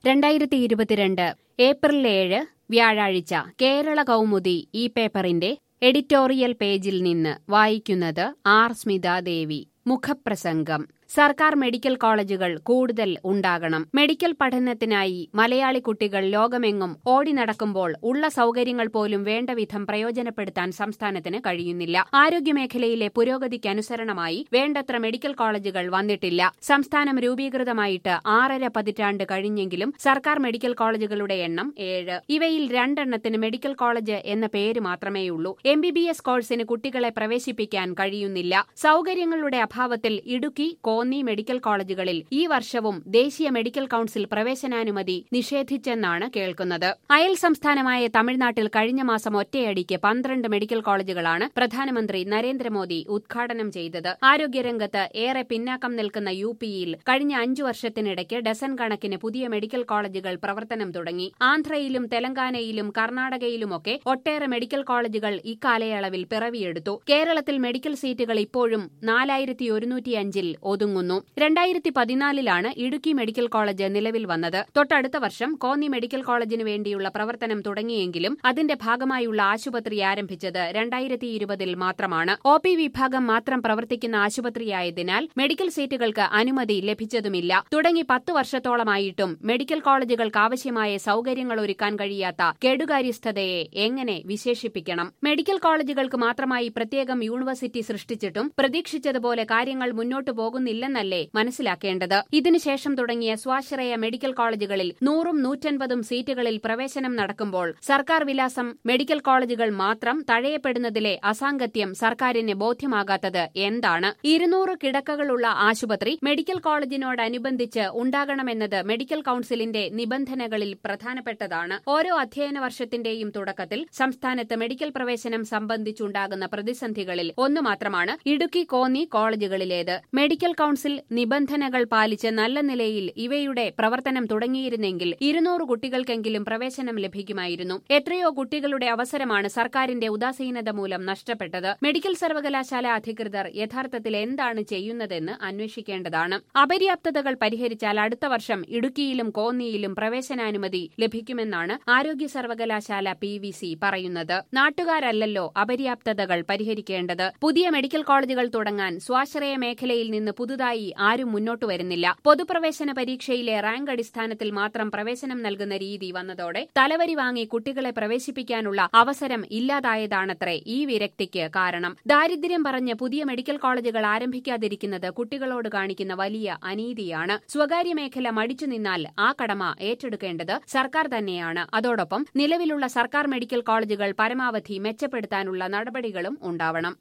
രണ്ടായിരത്തി ഇരുപത്തിരണ്ട് ഏപ്രിൽ ഏഴ് വ്യാഴാഴ്ച കേരള കൗമുദി ഈ പേപ്പറിന്റെ എഡിറ്റോറിയൽ പേജിൽ നിന്ന് വായിക്കുന്നത് ആർ സ്മിതാദേവി മുഖപ്രസംഗം സർക്കാർ മെഡിക്കൽ കോളേജുകൾ കൂടുതൽ ഉണ്ടാകണം മെഡിക്കൽ പഠനത്തിനായി മലയാളി കുട്ടികൾ ലോകമെങ്ങും ഓടി നടക്കുമ്പോൾ ഉള്ള സൗകര്യങ്ങൾ പോലും വേണ്ട വിധം പ്രയോജനപ്പെടുത്താൻ സംസ്ഥാനത്തിന് കഴിയുന്നില്ല ആരോഗ്യമേഖലയിലെ പുരോഗതിക്കനുസരണമായി വേണ്ടത്ര മെഡിക്കൽ കോളേജുകൾ വന്നിട്ടില്ല സംസ്ഥാനം രൂപീകൃതമായിട്ട് ആറര പതിറ്റാണ്ട് കഴിഞ്ഞെങ്കിലും സർക്കാർ മെഡിക്കൽ കോളേജുകളുടെ എണ്ണം ഏഴ് ഇവയിൽ രണ്ടെണ്ണത്തിന് മെഡിക്കൽ കോളേജ് എന്ന പേര് മാത്രമേയുള്ളൂ എം ബി ബി എസ് കോഴ്സിന് കുട്ടികളെ പ്രവേശിപ്പിക്കാൻ കഴിയുന്നില്ല സൗകര്യങ്ങളുടെ അഭാവത്തിൽ ഇടുക്കി കോന്നി മെഡിക്കൽ കോളേജുകളിൽ ഈ വർഷവും ദേശീയ മെഡിക്കൽ കൌൺസിൽ പ്രവേശനാനുമതി നിഷേധിച്ചെന്നാണ് കേൾക്കുന്നത് അയൽ സംസ്ഥാനമായ തമിഴ്നാട്ടിൽ കഴിഞ്ഞ മാസം ഒറ്റയടിക്ക് പന്ത്രണ്ട് മെഡിക്കൽ കോളേജുകളാണ് പ്രധാനമന്ത്രി നരേന്ദ്രമോദി ഉദ്ഘാടനം ചെയ്തത് ആരോഗ്യരംഗത്ത് ഏറെ പിന്നാക്കം നിൽക്കുന്ന യു പിയിൽ കഴിഞ്ഞ അഞ്ചു വർഷത്തിനിടയ്ക്ക് ഡസൻ കണക്കിന് പുതിയ മെഡിക്കൽ കോളേജുകൾ പ്രവർത്തനം തുടങ്ങി ആന്ധ്രയിലും തെലങ്കാനയിലും കർണാടകയിലുമൊക്കെ ഒട്ടേറെ മെഡിക്കൽ കോളേജുകൾ ഇക്കാലയളവിൽ പിറവിയെടുത്തു കേരളത്തിൽ മെഡിക്കൽ സീറ്റുകൾ ഇപ്പോഴും നാലായിരത്തി ഒരുന്നൂറ്റിയഞ്ചിൽ ഒതുങ്ങുന്നു രണ്ടായിരത്തി പതിനാലിലാണ് ഇടുക്കി മെഡിക്കൽ കോളേജ് നിലവിൽ വന്നത് തൊട്ടടുത്ത വർഷം കോന്നി മെഡിക്കൽ കോളേജിന് വേണ്ടിയുള്ള പ്രവർത്തനം തുടങ്ങിയെങ്കിലും അതിന്റെ ഭാഗമായുള്ള ആശുപത്രി ആരംഭിച്ചത് രണ്ടായിരത്തി ഇരുപതിൽ മാത്രമാണ് ഒ പി വിഭാഗം മാത്രം പ്രവർത്തിക്കുന്ന ആശുപത്രിയായതിനാൽ മെഡിക്കൽ സീറ്റുകൾക്ക് അനുമതി ലഭിച്ചതുമില്ല തുടങ്ങി പത്ത് വർഷത്തോളമായിട്ടും മെഡിക്കൽ കോളേജുകൾക്ക് ആവശ്യമായ സൗകര്യങ്ങൾ ഒരുക്കാൻ കഴിയാത്ത കെടുകാര്യസ്ഥതയെ എങ്ങനെ വിശേഷിപ്പിക്കണം മെഡിക്കൽ കോളേജുകൾക്ക് മാത്രമായി പ്രത്യേകം യൂണിവേഴ്സിറ്റി സൃഷ്ടിച്ചിട്ടും പ്രതീക്ഷിച്ചതുപോലെ കാര്യങ്ങൾ മുന്നോട്ടു പോകുന്നില്ലെന്നല്ലേ മനസ്സിലാക്കേണ്ടത് ഇതിനുശേഷം തുടങ്ങിയ സ്വാശ്രയ മെഡിക്കൽ കോളേജുകളിൽ നൂറും നൂറ്റൻപതും സീറ്റുകളിൽ പ്രവേശനം നടക്കുമ്പോൾ സർക്കാർ വിലാസം മെഡിക്കൽ കോളേജുകൾ മാത്രം തഴയപ്പെടുന്നതിലെ അസാംഗത്യം സർക്കാരിന് ബോധ്യമാകാത്തത് എന്താണ് ഇരുന്നൂറ് കിടക്കകളുള്ള ആശുപത്രി മെഡിക്കൽ കോളേജിനോടനുബന്ധിച്ച് ഉണ്ടാകണമെന്നത് മെഡിക്കൽ കൌൺസിലിന്റെ നിബന്ധനകളിൽ പ്രധാനപ്പെട്ടതാണ് ഓരോ അധ്യയന വർഷത്തിന്റെയും തുടക്കത്തിൽ സംസ്ഥാനത്ത് മെഡിക്കൽ പ്രവേശനം സംബന്ധിച്ചുണ്ടാകുന്ന പ്രതിസന്ധികളിൽ ഒന്നു മാത്രമാണ് ഇടുക്കി കോന്നി കോളേജുകളിലേത് മെഡിക്കൽ കൌൺസിൽ നിബന്ധനകൾ പാലിച്ച് നല്ല നിലയിൽ ഇവയുടെ പ്രവർത്തനം തുടങ്ങിയിരുന്നെങ്കിൽ ഇരുന്നൂറ് കുട്ടികൾക്കെങ്കിലും പ്രവേശനം ലഭിക്കുമായിരുന്നു എത്രയോ കുട്ടികളുടെ അവസരമാണ് സർക്കാരിന്റെ ഉദാസീനത മൂലം നഷ്ടപ്പെട്ടത് മെഡിക്കൽ സർവകലാശാല അധികൃതർ യഥാർത്ഥത്തിൽ എന്താണ് ചെയ്യുന്നതെന്ന് അന്വേഷിക്കേണ്ടതാണ് അപര്യാപ്തതകൾ പരിഹരിച്ചാൽ അടുത്ത വർഷം ഇടുക്കിയിലും കോന്നിയിലും പ്രവേശനാനുമതി ലഭിക്കുമെന്നാണ് ആരോഗ്യ സർവകലാശാല പി വി സി പറയുന്നത് നാട്ടുകാരല്ലല്ലോ അപര്യാപ്തതകൾ പരിഹരിക്കേണ്ടത് പുതിയ മെഡിക്കൽ കോളേജുകൾ തുടങ്ങാൻ സ്വാശ്രയ മേഖലയിൽ നിന്ന് പുതുതായി ആരും മുന്നോട്ട് വരുന്നില്ല പൊതുപ്രവേശന പരീക്ഷയിലെ റാങ്ക് അടിസ്ഥാനത്തിൽ മാത്രം പ്രവേശനം നൽകുന്ന രീതി വന്നതോടെ തലവരി വാങ്ങി കുട്ടികളെ പ്രവേശിപ്പിക്കാനുള്ള അവസരം ഇല്ലാതായതാണത്രേ ഈ വിരക്തിക്ക് കാരണം ദാരിദ്ര്യം പറഞ്ഞ് പുതിയ മെഡിക്കൽ കോളേജുകൾ ആരംഭിക്കാതിരിക്കുന്നത് കുട്ടികളോട് കാണിക്കുന്ന വലിയ അനീതിയാണ് സ്വകാര്യ മേഖല മടിച്ചു നിന്നാൽ ആ കടമ ഏറ്റെടുക്കേണ്ടത് സർക്കാർ തന്നെയാണ് അതോടൊപ്പം നിലവിലുള്ള സർക്കാർ മെഡിക്കൽ കോളേജുകൾ പരമാവധി മെച്ചപ്പെടുത്താനുള്ള നടപടികളും ഉണ്ടാവണം